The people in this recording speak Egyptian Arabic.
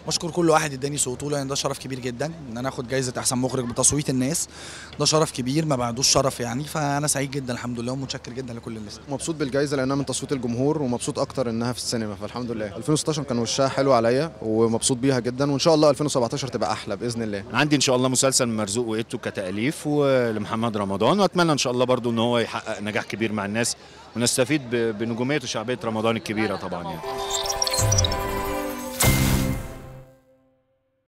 بشكر كل واحد اداني صوته لان ده شرف كبير جدا ان انا اخد جايزه احسن مخرج بتصويت الناس ده شرف كبير ما بعدوش شرف يعني فانا سعيد جدا الحمد لله ومتشكر جدا لكل الناس مبسوط بالجائزه لانها من تصويت الجمهور ومبسوط اكتر انها في السينما فالحمد لله 2016 كان وشها حلو عليا ومبسوط بيها جدا وان شاء الله 2017 تبقى احلى باذن الله عندي ان شاء الله مسلسل مرزوق وإيتو كتاليف ولمحمد رمضان واتمنى ان شاء الله برضو ان هو يحقق نجاح كبير مع الناس ونستفيد ب- بنجوميه وشعبيه رمضان الكبيره طبعا يعني